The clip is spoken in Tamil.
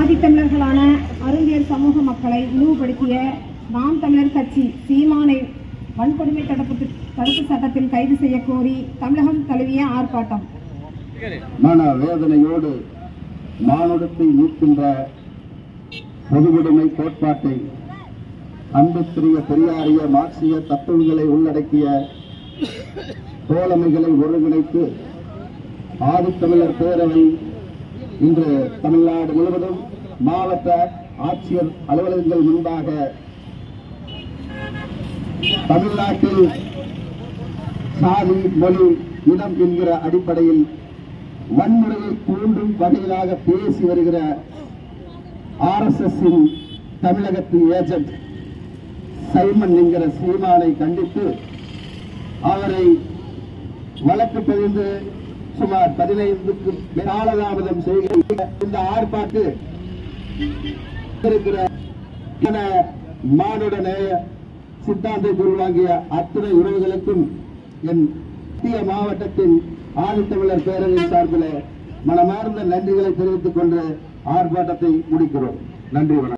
ஆதித்தமிழர்களான அருந்தியர் சமூக மக்களை இழிவுபடுத்திய நாம் தமிழர் கட்சி சீமானை வன்கொடுமை தடுப்பு தடுப்பு சட்டத்தில் கைது செய்ய கோரி தமிழகம் தழுவிய ஆர்ப்பாட்டம் மன வேதனையோடு மானுடத்தை மீட்கின்ற பொதுவுடைமை கோட்பாட்டை அன்புக்குரிய பெரியாரிய மார்க்சிய தத்துவங்களை உள்ளடக்கிய தோழமைகளை ஒருங்கிணைத்து ஆதித்தமிழர் பேரவை இன்று தமிழ்நாடு முழுவதும் மாவட்ட ஆட்சியர் அலுவலகங்கள் முன்பாக தமிழ்நாட்டில் சாதி மொழி இனம் என்கிற அடிப்படையில் வன்முறையை தூண்டும் வகையிலாக பேசி வருகிற ஆர்எஸ்எஸ் தமிழகத்து ஏஜென்ட் சைமன் என்கிற சீமானை கண்டித்து அவரை வழக்கு பதிந்து சுமார் பதினைந்துக்கு காலதாமதம் செய்கிற இந்த ஆர்ப்பாட்டு இருக்கிற என மானுட நேய சித்தாந்தத்தை உருவாக்கிய அத்தனை உறவுகளுக்கும் என் மத்திய மாவட்டத்தின் ஆதித்தமிழர் பேரவையின் சார்பில் மனமார்ந்த நன்றிகளை தெரிவித்துக் கொண்டு ஆர்ப்பாட்டத்தை முடிக்கிறோம் நன்றி வணக்கம்